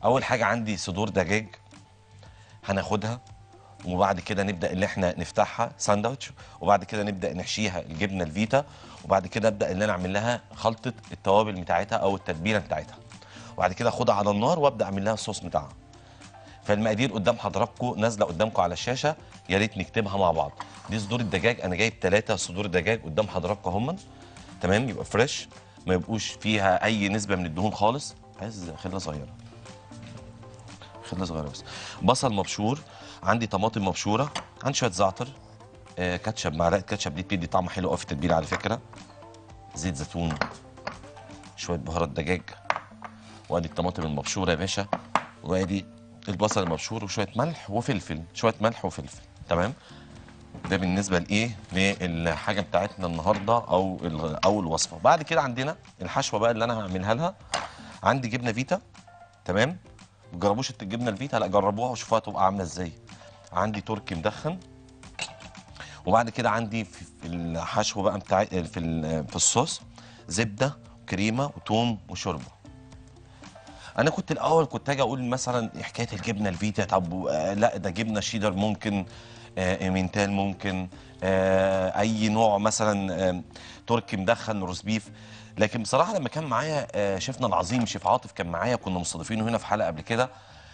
اول حاجه عندي صدور دجاج هناخدها وبعد كده نبدا ان احنا نفتحها ساندوتش وبعد كده نبدا نحشيها الجبنه الفيتا وبعد كده ابدا ان انا اعمل لها خلطه التوابل بتاعتها او التتبيله بتاعتها وبعد كده اخدها على النار وابدا اعمل لها الصوص بتاعها فالمقادير قدام حضراتكم نازله قدامكم على الشاشه يا ريت نكتبها مع بعض دي صدور الدجاج انا جايب ثلاثة صدور دجاج قدام حضراتكم هم تمام يبقى فريش ما يبقوش فيها اي نسبه من الدهون خالص عايز خله صغيره خله صغيره بس بصل مبشور عندي طماطم مبشوره عندي شويه زعتر آه كاتشب معلقه كاتشب دي بتدي طعم حلو قوي في التتبيله على فكره زيت زيتون شويه بهارات دجاج وادي الطماطم المبشوره يا باشا وادي البصل المبشور وشويه ملح وفلفل شويه ملح وفلفل تمام ده بالنسبه لايه للحاجه بتاعتنا النهارده او ال- او الوصفه بعد كده عندنا الحشوه بقى اللي انا هعملها لها عندي جبنه فيتا تمام ما تجربوش الجبنه الفيتا لا جربوها وشوفوها تبقى عامله ازاي عندي تركي مدخن وبعد كده عندي في في الحشو بقى بتاع في ال- في الصوص زبده وكريمه وتوم وشوربه انا كنت الاول كنت اجي اقول مثلا حكايه الجبنه الفيتا طب آه، لا ده جبنه شيدر ممكن آه، ايمنتال ممكن آه، اي نوع مثلا آه، تركي مدخن روز بيف لكن بصراحه لما كان معايا آه، شيفنا العظيم شيف عاطف كان معايا كنا مستضيفينه هنا في حلقه قبل كده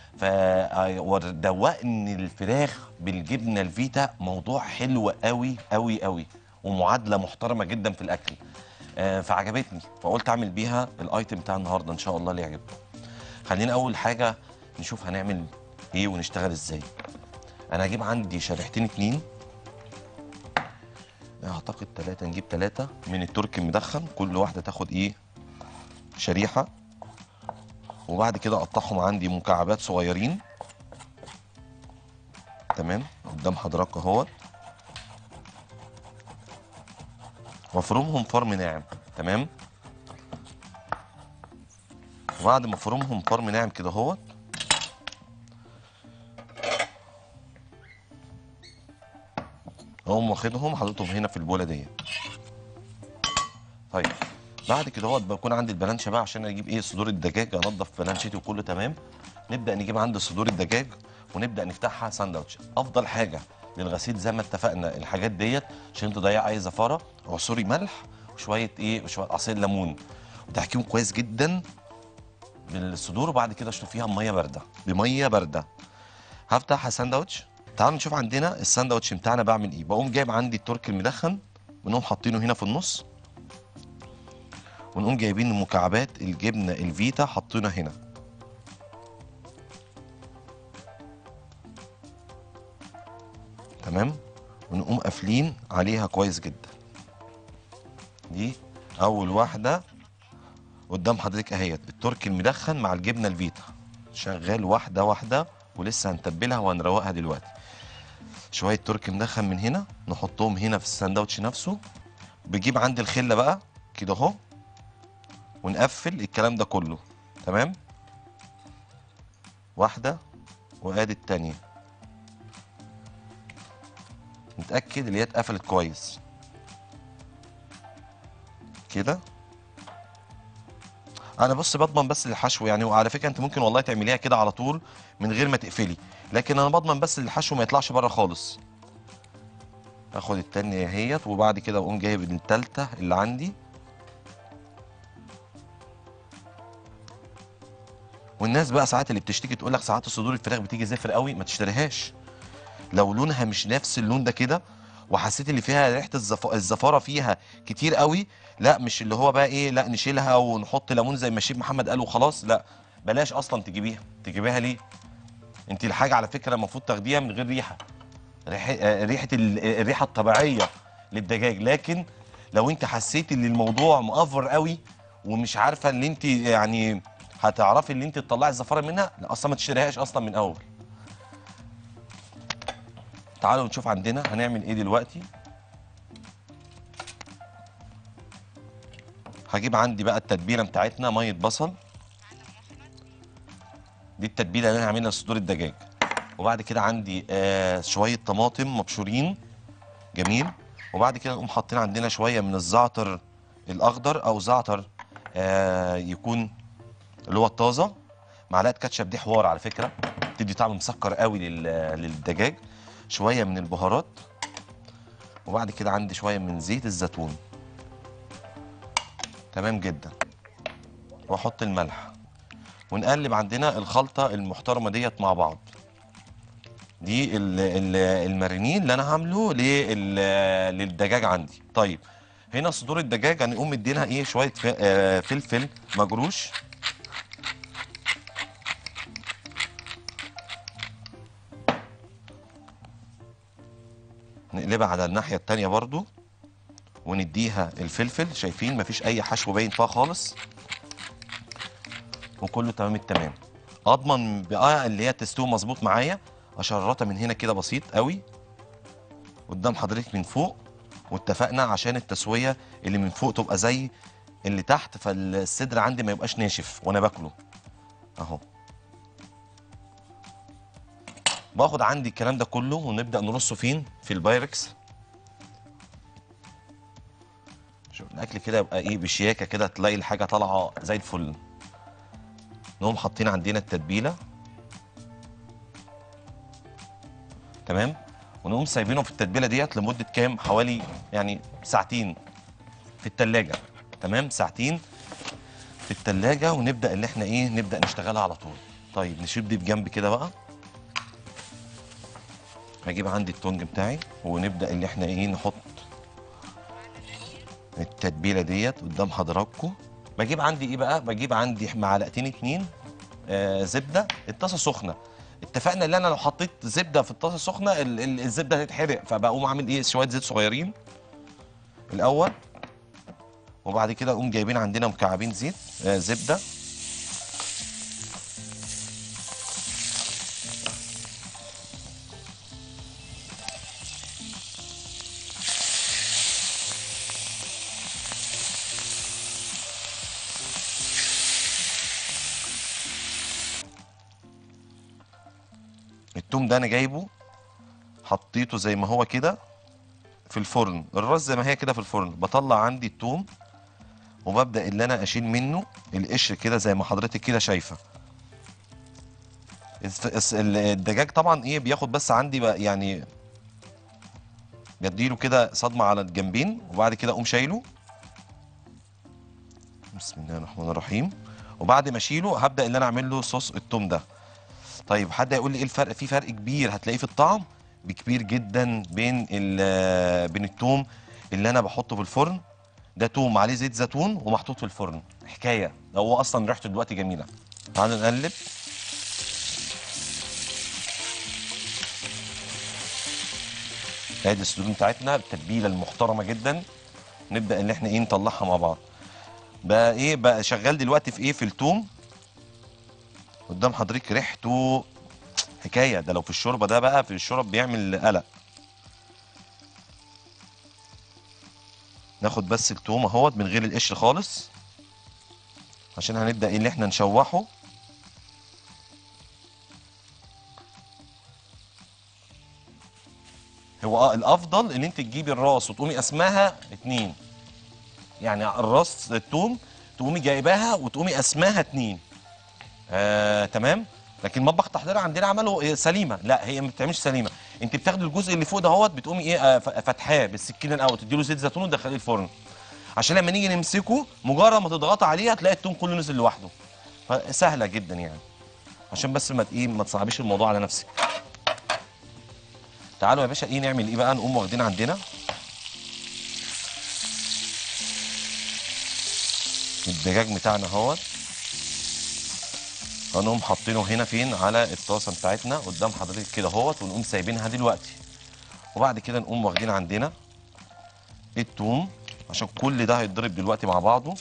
فدوقني الفراخ بالجبنه الفيتا موضوع حلو قوي قوي قوي ومعادله محترمه جدا في الاكل آه، فعجبتني فقلت اعمل بيها الايتم بتاع النهارده ان شاء الله اللي يعجبكم خلينا اول حاجه نشوف هنعمل ايه ونشتغل ازاي انا هجيب عندي شريحتين اتنين اعتقد تلاتة نجيب تلاتة من التركي المدخن كل واحدة تاخد ايه شريحة وبعد كده اقطعهم عندي مكعبات صغيرين تمام قدام حضراتكم اهوت وافرمهم فرم ناعم تمام وبعد ما افرمهم فرم ناعم كده اهوت اقوم واخدهم حاططهم هنا في البوله دي طيب بعد كده اهوت بكون عندي البلانشه بقى عشان اجيب ايه صدور الدجاج انضف بلانشتي وكله تمام نبدا نجيب عندي صدور الدجاج ونبدا نفتحها ساندوتش افضل حاجه للغسيل زي ما اتفقنا الحاجات ديت عشان تضيع اي زفاره عصوري ملح وشويه ايه وشويه عصير ليمون وتحكيم كويس جدا بالصدور وبعد كده اشطف فيها بميه بارده بميه بارده هفتح ساندوتش تعالوا نشوف عندنا الساندوتش بتاعنا بعمل ايه بقوم جايب عندي التركي المدخن ونقوم حاطينه هنا في النص ونقوم جايبين مكعبات الجبنه الفيتا حاطينها هنا تمام ونقوم قافلين عليها كويس جدا دي اول واحده قدام حضرتك اهيت التركي المدخن مع الجبنه الفيتا شغال واحده واحده ولسه هنتبلها وهنروقها دلوقتي شويه تركي مدخن من هنا نحطهم هنا في الساندوتش نفسه بجيب عندي الخله بقى كده اهو ونقفل الكلام ده كله تمام واحده وادي التانيه نتاكد اللي هي اتقفلت كويس كده انا بص بضمن بس الحشو يعني وعلى فكره انت ممكن والله تعمليها كده على طول من غير ما تقفلي لكن انا بضمن بس الحشو ما يطلعش بره خالص اخد التانية اهيت وبعد كده اقوم جايب التالتة اللي عندي والناس بقى ساعات اللي بتشتكي تقول لك ساعات صدور الفراخ بتيجي زفر قوي ما تشتريهاش لو لونها مش نفس اللون ده كده وحسيت اللي فيها ريحه الزف... الزفاره فيها كتير قوي لا مش اللي هو بقى ايه لا نشيلها ونحط ليمون زي ما الشيف محمد قال وخلاص لا بلاش اصلا تجيبيها تجيبيها ليه انت الحاجه على فكره المفروض تاخديها من غير ريحه ريحه آه، ريحه ال- الريحه الطبيعيه للدجاج لكن لو انت حسيتي ان الموضوع مأفر قوي ومش عارفه ان انت يعني هتعرفي ان انت تطلعي الزفاره منها لا اصلا ما تشتريهاش اصلا من اول تعالوا نشوف عندنا هنعمل ايه دلوقتي هجيب عندي بقى التتبيله بتاعتنا ميه بصل دي التتبيله اللي انا هعملها لصدور الدجاج وبعد كده عندي آه شويه طماطم مبشورين جميل وبعد كده نقوم حاطين عندنا شويه من الزعتر الاخضر او زعتر آه يكون اللي هو الطازه معلقه كاتشب دي حوار على فكره تدي طعم مسكر قوي لل- للدجاج شويه من البهارات وبعد كده عندي شويه من زيت الزيتون تمام جدا واحط الملح ونقلب عندنا الخلطه المحترمه ديت مع بعض دي ال- ال- المارينين اللي انا هعمله لل- للدجاج عندي طيب هنا صدور الدجاج هنقوم مدينها ايه شويه ف- آه، فلفل مجروش نقلبها على الناحيه التانيه برضو ونديها الفلفل شايفين مفيش اي حشو باين فيها خالص وكله تمام التمام اضمن بقى اللي هي تستوي مظبوط معايا اشرطها من هنا كده بسيط قوي قدام حضرتك من فوق واتفقنا عشان التسويه اللي من فوق تبقى زي اللي تحت فالصدر عندي ما يبقاش ناشف وانا باكله اهو باخد عندي الكلام ده كله ونبدا نرصه فين في البايركس شوف الاكل كده يبقى ايه بشياكه كده تلاقي الحاجه طالعه زي الفل نقوم حاطين عندنا التتبيله تمام ونقوم سايبينهم في التتبيله ديت لمده كام حوالي يعني ساعتين في التلاجة تمام ساعتين في التلاجة ونبدا اللي احنا ايه نبدا نشتغلها على طول طيب نشيل دي بجنب كده بقى هجيب عندي التونج بتاعي ونبدا اللي احنا ايه نحط التتبيله ديت قدام حضراتكم بجيب عندي ايه بقى بجيب عندي معلقتين اتنين آه زبده الطاسه سخنه اتفقنا ان انا لو حطيت زبده في الطاسه السخنه ال- ال- الزبده هتتحرق فبقوم عامل ايه شويه زيت صغيرين الاول وبعد كده اقوم جايبين عندنا مكعبين زيت آه زبده التوم ده انا جايبه حطيته زي ما هو كده في الفرن الراس زي ما هي كده في الفرن بطلع عندي التوم وببدا اللي انا اشيل منه القشر كده زي ما حضرتك كده شايفه الس- الس- ال- الدجاج طبعا ايه بياخد بس عندي بقى يعني بديله كده صدمه على الجنبين وبعد كده اقوم شايله بسم الله الرحمن الرحيم وبعد ما اشيله هبدا اللي انا اعمل له صوص التوم ده طيب حد يقول لي ايه الفرق في فرق كبير هتلاقيه في الطعم بكبير جدا بين ال- بين التوم اللي انا بحطه في الفرن ده توم عليه زيت زيتون ومحطوط في الفرن حكايه ده هو اصلا ريحته دلوقتي جميله تعالوا نقلب ادي الصدور بتاعتنا التتبيله المحترمه جدا نبدا ان احنا ايه نطلعها مع بعض بقى ايه بقى شغال دلوقتي في ايه في التوم قدام حضرتك ريحته حكايه ده لو في الشوربه ده بقى في الشرب بيعمل قلق ناخد بس التوم اهوت من غير القشر خالص عشان هنبدا ايه اللي احنا نشوحه هو اه الافضل ان انت تجيبي الراس وتقومي قسماها اتنين يعني الراس التوم تقومي جايباها وتقومي قسماها اتنين آه، تمام لكن مطبخ التحضير عندنا عمله إيه، سليمه لا هي ما بتعملش سليمه انت بتاخدي الجزء اللي فوق دهوت بتقومي ايه آه، ف- فاتحاه بالسكينه الاول تديله زيت زيتون وتدخليه الفرن عشان لما نيجي نمسكه مجرد ما تضغطي عليه هتلاقي التوم كله نزل لوحده فسهله جدا يعني عشان بس ما ت- ايه ما تصعبيش الموضوع على نفسك تعالوا يا باشا ايه نعمل ايه بقى نقوم واخدين عندنا الدجاج بتاعنا اهوت هنقوم حاطينه هنا فين على الطاسه بتاعتنا قدام حضرتك كده اهوت ونقوم سايبينها دلوقتي وبعد كده نقوم واخدين عندنا التوم عشان كل ده هيتضرب دلوقتي مع بعضه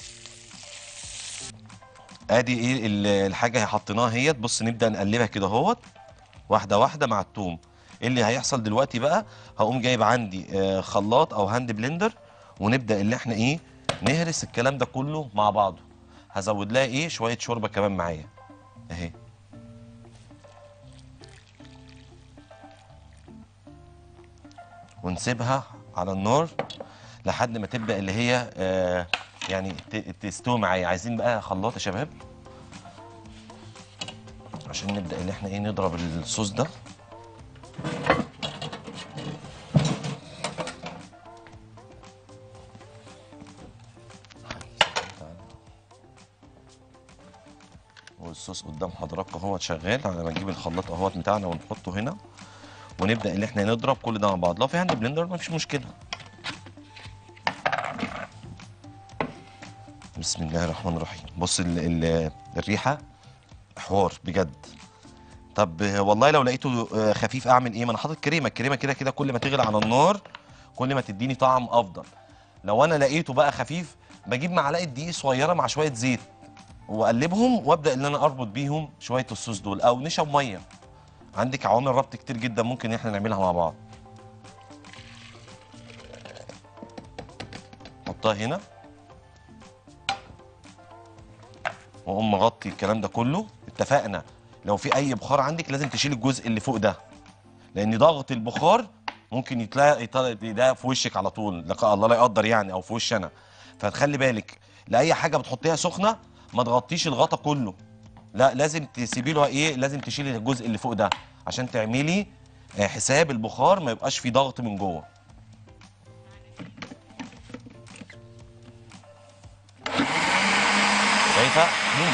ادي ايه ال- الحاجه اللي حطيناها اهيت بص نبدا نقلبها كده اهوت واحده واحده مع التوم ايه اللي هيحصل دلوقتي بقى هقوم جايب عندي آه، خلاط او هاند بلندر ونبدا اللي احنا ايه نهرس الكلام ده كله مع بعضه هزود لها ايه شويه شوربه كمان معايا اهي ونسيبها على النار لحد ما تبدا اللي هي آه يعني ت- تستوي معايا عايزين بقى خلاط يا شباب عايزين نبدا ان احنا ايه نضرب الصوص ده والصوص قدام حضراتكم اهوت شغال على ما نجيب الخلاط اهوت بتاعنا ونحطه هنا ونبدا ان احنا نضرب كل ده مع بعض لو في هاند بلندر مفيش مشكله بسم الله الرحمن الرحيم بص ال ال الريحه حوار بجد طب آه، والله لو لقيته آه، خفيف اعمل ايه ما انا حاطط كريمه الكريمه كده كده كل ما تغلي على النار كل ما تديني طعم افضل لو انا لقيته بقى خفيف بجيب معلقه دقيق صغيره مع شويه زيت واقلبهم وابدا ان انا اربط بيهم شويه الصوص دول او نشا ميه عندك عوامل ربط كتير جدا ممكن احنا نعملها مع بعض حطها هنا واقوم مغطي الكلام ده كله اتفقنا لو في اي بخار عندك لازم تشيل الجزء اللي فوق ده لان ضغط البخار ممكن يتلاقي يطلع- ده في وشك على طول لا الله لا يقدر يعني او في وش انا فتخلي بالك لاي حاجه بتحطيها سخنه ما تغطيش الغطا كله لا لازم تسيبي له ايه لازم تشيلي الجزء اللي فوق ده عشان تعملي آه، حساب البخار ما يبقاش فيه ضغط من جوه شايفه مم.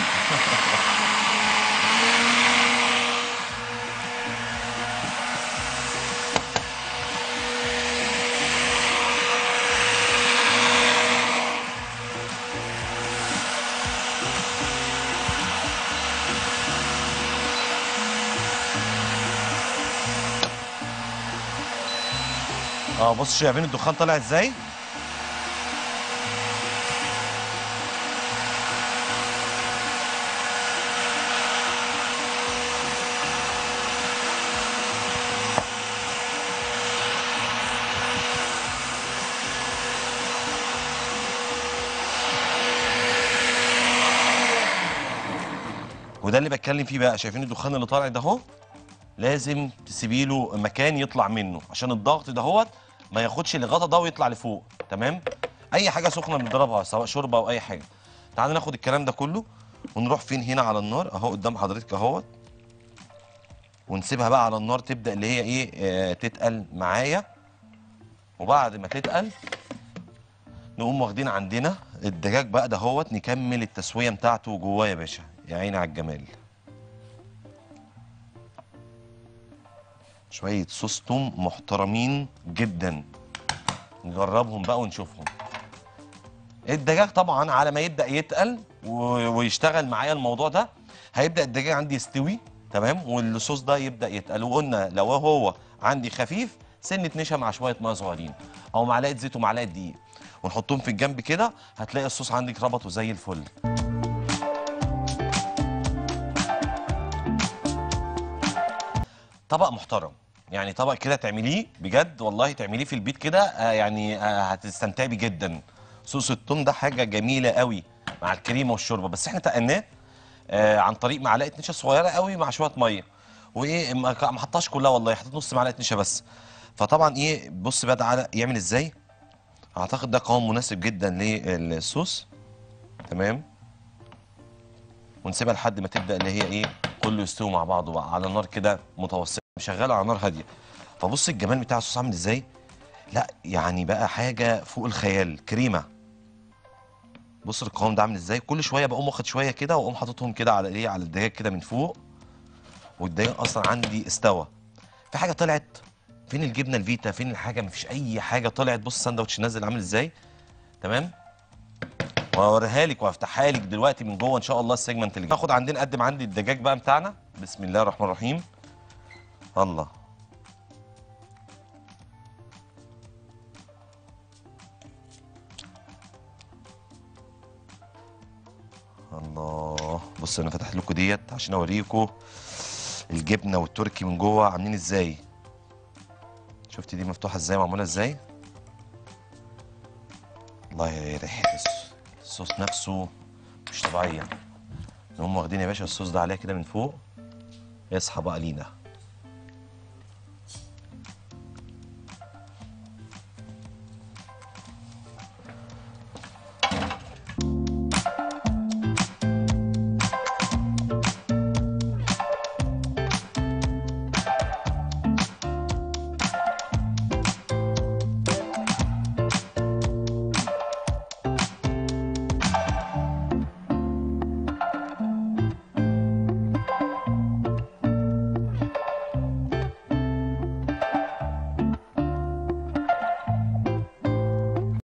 اه بص شايفين الدخان طالع ازاي وده اللي بتكلم فيه بقى شايفين الدخان اللي طالع ده اهو لازم تسيبي له مكان يطلع منه عشان الضغط دهوت ما ياخدش الغطا ده ويطلع لفوق تمام اي حاجه سخنه بنضربها سواء شوربه او اي حاجه تعالى ناخد الكلام ده كله ونروح فين هنا على النار اهو قدام حضرتك اهوت ونسيبها بقى على النار تبدا اللي هي ايه آه تتقل معايا وبعد ما تتقل نقوم واخدين عندنا الدجاج بقى دهوت نكمل التسويه بتاعته جواه يا باشا يا عيني على الجمال شوية صوص توم محترمين جدا نجربهم بقى ونشوفهم الدجاج طبعا على ما يبدأ يتقل و- ويشتغل معايا الموضوع ده هيبدأ الدجاج عندي يستوي تمام والصوص ده يبدأ يتقل وقلنا لو هو عندي خفيف سنة نشا مع شوية مية صغيرين أو معلقة زيت ومعلقة دقيق ونحطهم في الجنب كده هتلاقي الصوص عندك ربطه زي الفل طبق محترم يعني طبق كده تعمليه بجد والله تعمليه في البيت كده آه يعني آه هتستمتعي بيه جدا صوص التوم ده حاجه جميله قوي مع الكريمه والشوربه بس احنا تقناه آه عن طريق معلقه نشا صغيره قوي مع شويه ميه وايه ما ك- ما حطهاش كلها والله حطيت نص معلقه نشا بس فطبعا ايه بص بقى تعالى يعمل ازاي اعتقد ده قوام مناسب جدا للصوص تمام ونسيبها لحد ما تبدا اللي هي ايه كله يستوي مع بعضه بقى على نار كده متوسطه شغاله على نار هاديه فبص الجمال بتاع الصوص عامل ازاي لا يعني بقى حاجه فوق الخيال كريمه بص القوام ده عامل ازاي كل شويه بقوم واخد شويه كده واقوم حاططهم كده على ايه على الدجاج كده من فوق والدجاج اصلا عندي استوى في حاجه طلعت فين الجبنه الفيتا فين الحاجه مفيش اي حاجه طلعت بص الساندوتش نازل عامل ازاي تمام واوريها لك وافتحها لك دلوقتي من جوه ان شاء الله السيجمنت اللي جاي ناخد عندنا نقدم عندي الدجاج بقى بتاعنا بسم الله الرحمن الرحيم الله الله بص انا فتحت لكم ديت عشان اوريكم الجبنه والتركي من جوه عاملين ازاي شفتي دي مفتوحه ازاي معموله ازاي الله يا ريحه الص- الصوص نفسه مش طبيعيه نقوم واخدين يا باشا الصوص ده عليها كده من فوق يصحى بقى لينا